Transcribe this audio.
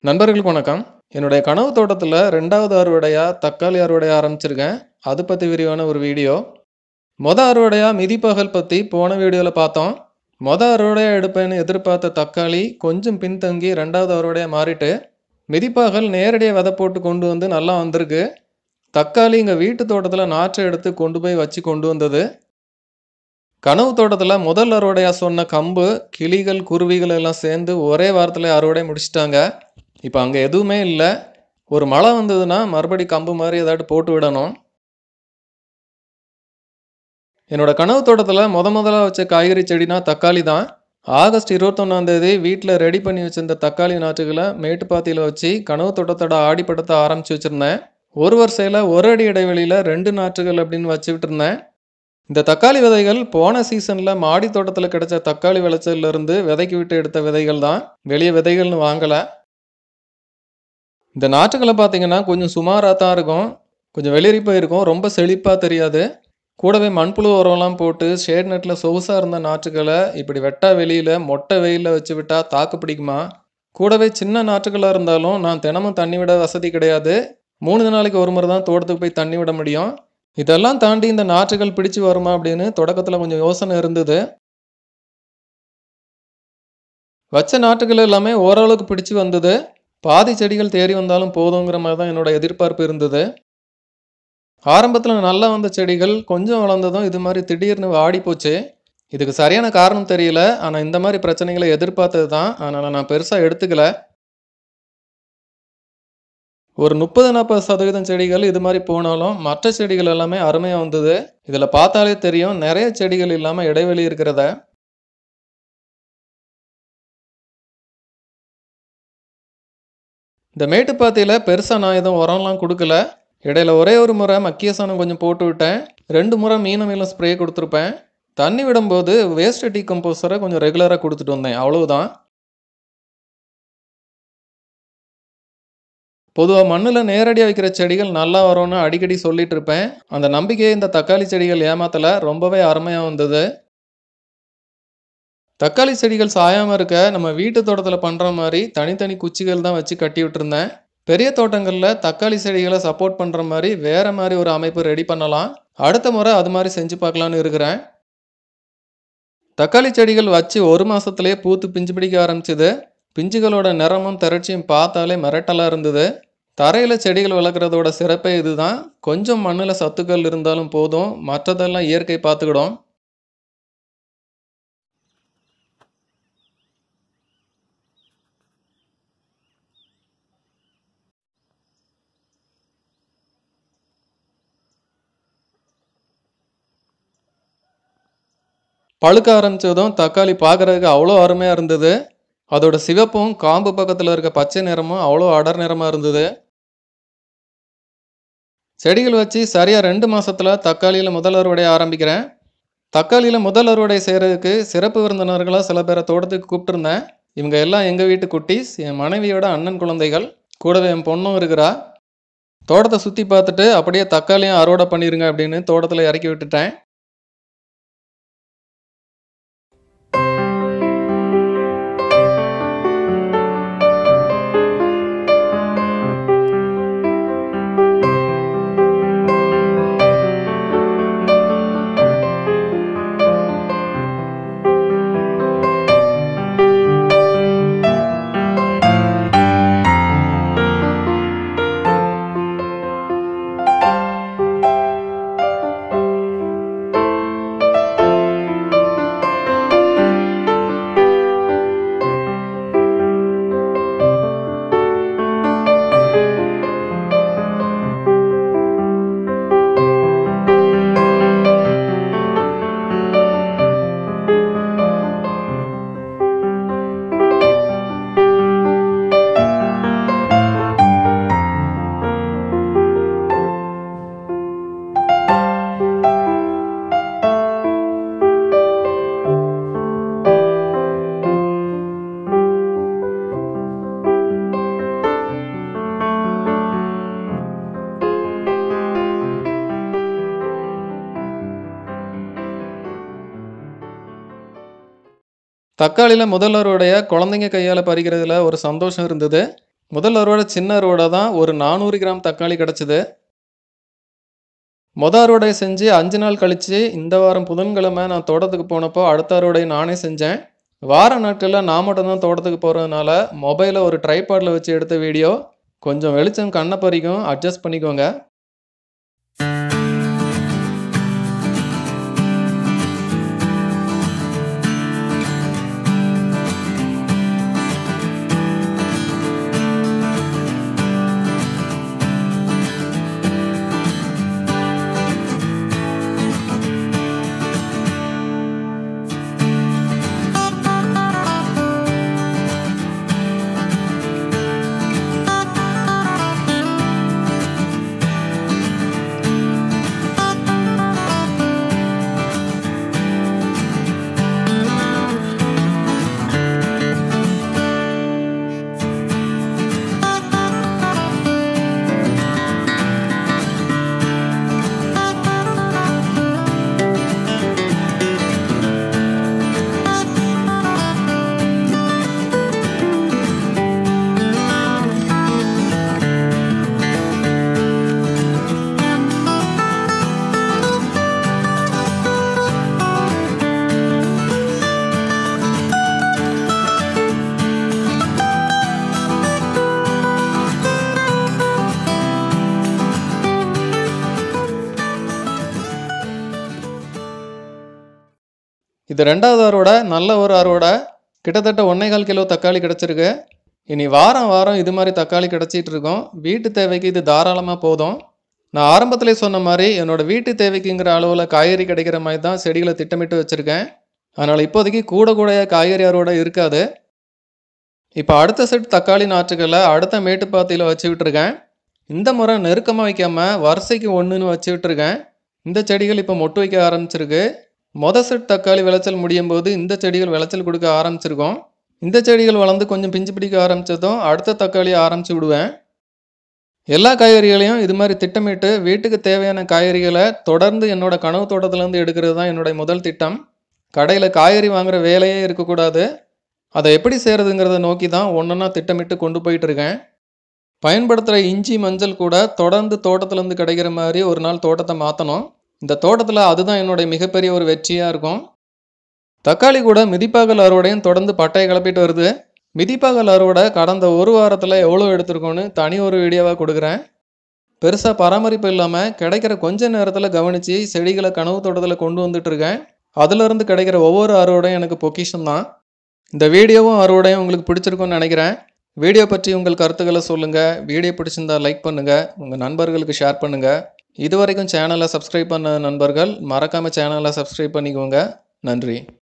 நண்பர்களுக்கு வணக்கம் என்னுடைய கனவு தோட்டத்தில் ரெண்டாவது அறுவடையாக தக்காளி அறுவடை ஆரம்பிச்சிருக்கேன் அது பற்றி விரிவான ஒரு வீடியோ மொத அறுவடையாக மிதிப்பகல் பற்றி போன வீடியோவில் பார்த்தோம் மொத அறுவடையாக எடுப்பேன்னு எதிர்பார்த்த தக்காளி கொஞ்சம் பின்தங்கி ரெண்டாவது அறுவடையாக மாறிட்டு மிதிப்பகல் நேரடியாக விதை போட்டு கொண்டு வந்து நல்லா வந்திருக்கு தக்காளி இங்கே வீட்டு தோட்டத்தில் நாற்றை எடுத்து கொண்டு போய் வச்சு கொண்டு வந்தது கனவு தோட்டத்தில் முதல் அறுவடையாக சொன்ன கம்பு கிளிகள் குருவிகள் எல்லாம் சேர்ந்து ஒரே வாரத்தில் அறுவடை முடிச்சிட்டாங்க இப்போ அங்கே எதுவுமே இல்லை ஒரு மழை வந்ததுன்னா மறுபடி கம்பு மாதிரி ஏதாட்டு போட்டு விடணும் என்னோட கனவு தோட்டத்தில் முத முதல்ல வச்ச காய்கறி செடினா தக்காளி தான் ஆகஸ்ட் இருபத்தொன்னாந்தேதி வீட்டில் ரெடி பண்ணி வச்சிருந்த தக்காளி நாற்றுகளை மேட்டுப்பாத்தியில் வச்சு கனவு தோட்டத்தோட ஆடிப்படத்தை ஆரம்பித்து வச்சுருந்தேன் ஒரு வரிசையில் ஒரு அடி இடைவெளியில் ரெண்டு நாற்றுகள் அப்படின்னு வச்சுக்கிட்டு இருந்தேன் இந்த தக்காளி விதைகள் போன சீசனில் மாடி தோட்டத்தில் கிடைச்ச தக்காளி விளைச்சல்ல இருந்து விதைக்கு விட்டு எடுத்த விதைகள் தான் வெளியே விதைகள்னு வாங்கலை இந்த நாற்றுகளை பார்த்தீங்கன்னா கொஞ்சம் சுமாராக தான் இருக்கும் கொஞ்சம் வெளிரி போயிருக்கும் ரொம்ப செழிப்பாக தெரியாது கூடவே மண்புழு உரம்லாம் போட்டு ஷேட் நெட்டில் சொகுசாக இருந்த நாற்றுகளை இப்படி வெட்டா வெளியில் மொட்டை வெயிலில் வச்சு விட்டால் தாக்கு பிடிக்குமா கூடவே சின்ன நாற்றுகளாக இருந்தாலும் நான் தினமும் தண்ணி விட வசதி கிடையாது மூணு நாளைக்கு ஒரு முறை தான் தோட்டத்துக்கு போய் தண்ணி விட முடியும் இதெல்லாம் தாண்டி இந்த நாற்றுகள் பிடிச்சு வருமா அப்படின்னு தொடக்கத்தில் கொஞ்சம் யோசனை இருந்தது வச்ச நாற்றுகள் எல்லாமே ஓரளவுக்கு பிடிச்சு வந்தது பாதி செடிகள் தேறி வந்தாலும் போதுங்கிற மாதிரி தான் என்னோட எதிர்பார்ப்பு இருந்தது ஆரம்பத்தில் நல்லா வந்த செடிகள் கொஞ்சம் வளர்ந்ததும் இது மாதிரி திடீர்னு வாடி போச்சு இதுக்கு சரியான காரணம் தெரியல ஆனால் இந்த மாதிரி பிரச்சனைகளை எதிர்பார்த்தது தான் அதனால் நான் பெருசாக எடுத்துக்கல ஒரு முப்பது நாற்பது சதவீதம் செடிகள் இது மாதிரி போனாலும் மற்ற செடிகள் எல்லாமே அருமையாக வந்தது இதில் பார்த்தாலே தெரியும் நிறைய செடிகள் இல்லாமல் இடைவெளி இருக்கிறத இந்த மேட்டுப்பாத்தியில் பெருசாக நான் எதுவும் உரம்லாம் கொடுக்கல இடையில ஒரே ஒரு முறை மக்கிய சாணம் கொஞ்சம் போட்டு விட்டேன் ரெண்டு முறை மீன மீளம் ஸ்ப்ரே கொடுத்துருப்பேன் தண்ணி விடும்போது வேஸ்ட் டீகம்போசரை கொஞ்சம் ரெகுலராக கொடுத்துட்டு வந்தேன் அவ்வளவுதான் பொதுவாக மண்ணில் நேரடியாக வைக்கிற செடிகள் நல்லா வரும்னு அடிக்கடி சொல்லிட்டு இருப்பேன் அந்த நம்பிக்கையை இந்த தக்காளி செடிகள் ஏமாத்தல ரொம்பவே அருமையாக வந்தது தக்காளி செடிகள் சாயாமல் இருக்க நம்ம வீட்டு தோட்டத்தில் பண்ணுற மாதிரி தனித்தனி குச்சிகள் தான் வச்சு கட்டி விட்டுருந்தேன் பெரிய தோட்டங்களில் தக்காளி செடிகளை சப்போர்ட் பண்ணுற மாதிரி வேற மாதிரி ஒரு அமைப்பு ரெடி பண்ணலாம் அடுத்த முறை அது மாதிரி செஞ்சு பார்க்கலான்னு இருக்கிறேன் தக்காளி செடிகள் வச்சு ஒரு மாதத்துலேயே பூத்து பிஞ்சு பிடிக்க ஆரம்பிச்சுது பிஞ்சுகளோட நிறமும் திரட்சியும் பார்த்தாலே மிரட்டலாக இருந்தது தரையில் செடிகள் வளர்க்குறதோட சிறப்பே இதுதான் கொஞ்சம் மண்ணில் சத்துக்கள் இருந்தாலும் போதும் மற்றதெல்லாம் இயற்கை பார்த்துக்கிடும் பழுக்க ஆரம்பிச்சதும் தக்காளி பார்க்குறதுக்கு அவ்வளோ அருமையாக இருந்தது அதோட சிவப்பும் காம்பு பக்கத்தில் இருக்க பச்சை நிறமும் அவ்வளோ அடர் நிறமாக இருந்தது செடிகள் வச்சு சரியாக ரெண்டு மாசத்துல தக்காளியில் முதல் அறுவடை ஆரம்பிக்கிறேன் தக்காளியில் முதல் அறுவடை செய்கிறதுக்கு சிறப்பு விருந்தினர்களாக சில பேரை தோட்டத்துக்கு கூப்பிட்டுருந்தேன் இவங்க எல்லாம் எங்கள் வீட்டு குட்டீஸ் என் மனைவியோட அண்ணன் குழந்தைகள் கூடவே என் பொண்ணும் இருக்கிறா தோட்டத்தை சுற்றி பார்த்துட்டு அப்படியே தக்காளியும் அறுவடை பண்ணிருங்க அப்படின்னு தோட்டத்தில் இறக்கி விட்டுட்டேன் தக்காளியில் முதல்வருடைய குழந்தைங்க கையால் பறிக்கிறதுல ஒரு சந்தோஷம் இருந்தது முதல் அறுவடை சின்ன அறுவடை தான் ஒரு நானூறு கிராம் தக்காளி கிடச்சிது மொதல் அறுவடை செஞ்சு அஞ்சு நாள் கழித்து இந்த வாரம் புதன்கிழமை நான் தோட்டத்துக்கு போனப்போ அடுத்த அறுவடை நானே செஞ்சேன் வார நாட்களில் நான் மட்டும்தான் தோட்டத்துக்கு போகிறதுனால மொபைலை ஒரு ட்ரைபாடில் வச்சு எடுத்த வீடியோ கொஞ்சம் வெளிச்சம் கண்ணை பறிக்கும் அட்ஜஸ்ட் பண்ணிக்கோங்க இது ரெண்டாவது அறுவடை நல்ல ஒரு அறுவடை கிட்டத்தட்ட ஒன்றே கால் கிலோ தக்காளி கிடச்சிருக்கு இனி வாரம் வாரம் இது மாதிரி தக்காளி கிடச்சிட்டு இருக்கோம் வீட்டு தேவைக்கு இது தாராளமாக போதும் நான் ஆரம்பத்திலே சொன்ன மாதிரி என்னோட வீட்டு தேவைக்குங்கிற அளவில் காய்கறி கிடைக்கிற மாதிரி தான் செடிகளை திட்டமிட்டு வச்சுருக்கேன் அதனால் இப்போதைக்கு கூட கூட காய்கறி அறுவடை இருக்காது இப்போ அடுத்த செட் தக்காளி நாற்றுகளை அடுத்த மேட்டுப்பாத்தியில் வச்சு விட்டுருக்கேன் இந்த முறை நெருக்கமாக வைக்காமல் வரிசைக்கு ஒன்றுன்னு வச்சு விட்டுருக்கேன் இந்த செடிகள் இப்போ மொட்டு வைக்க ஆரம்பிச்சிருக்கு மொத செட் தக்காளி விளைச்சல் முடியும் போது இந்த செடிகள் விளைச்சல் கொடுக்க ஆரம்பிச்சிருக்கோம் இந்த செடிகள் வளர்ந்து கொஞ்சம் பிஞ்சு பிடிக்க ஆரம்பித்ததும் அடுத்த தக்காளியை ஆரம்பித்து விடுவேன் எல்லா காய்கறிகளையும் இது மாதிரி திட்டமிட்டு வீட்டுக்கு தேவையான காய்கறிகளை தொடர்ந்து என்னோட கனவு தோட்டத்துலேருந்து எடுக்கிறது தான் என்னுடைய முதல் திட்டம் கடையில் காய்கறி வாங்குற வேலையே இருக்கக்கூடாது அதை எப்படி செய்கிறதுங்கிறத நோக்கி தான் ஒன்றொன்னா திட்டமிட்டு கொண்டு போயிட்டு இருக்கேன் பயன்படுத்துகிற இஞ்சி மஞ்சள் கூட தொடர்ந்து தோட்டத்துலேருந்து கிடைக்கிற மாதிரி ஒரு நாள் தோட்டத்தை மாற்றணும் இந்த தோட்டத்தில் அதுதான் என்னுடைய மிகப்பெரிய ஒரு வெற்றியாக இருக்கும் தக்காளி கூட மிதிப்பாகல் அறுவடையும் தொடர்ந்து பட்டையை கிளப்பிட்டு வருது மிதிப்பாகல் அறுவடை கடந்த ஒரு வாரத்தில் எவ்வளோ எடுத்திருக்கோன்னு தனி ஒரு வீடியோவாக கொடுக்குறேன் பெருசாக பராமரிப்பு இல்லாமல் கிடைக்கிற கொஞ்ச நேரத்தில் கவனித்து செடிகளை கனவு தோட்டத்தில் கொண்டு வந்துட்டு இருக்கேன் அதுலேருந்து கிடைக்கிற ஒவ்வொரு அறுவடையும் எனக்கு பொக்கிஷம் தான் இந்த வீடியோவும் அறுவடையும் உங்களுக்கு பிடிச்சிருக்கும்னு நினைக்கிறேன் வீடியோ பற்றி உங்கள் கருத்துக்களை சொல்லுங்கள் வீடியோ பிடிச்சிருந்தா லைக் பண்ணுங்கள் உங்கள் நண்பர்களுக்கு ஷேர் பண்ணுங்கள் இது வரைக்கும் சேனலை சப்ஸ்கிரைப் பண்ண நண்பர்கள் மறக்காமல் சேனலை சப்ஸ்கிரைப் பண்ணிக்கோங்க நன்றி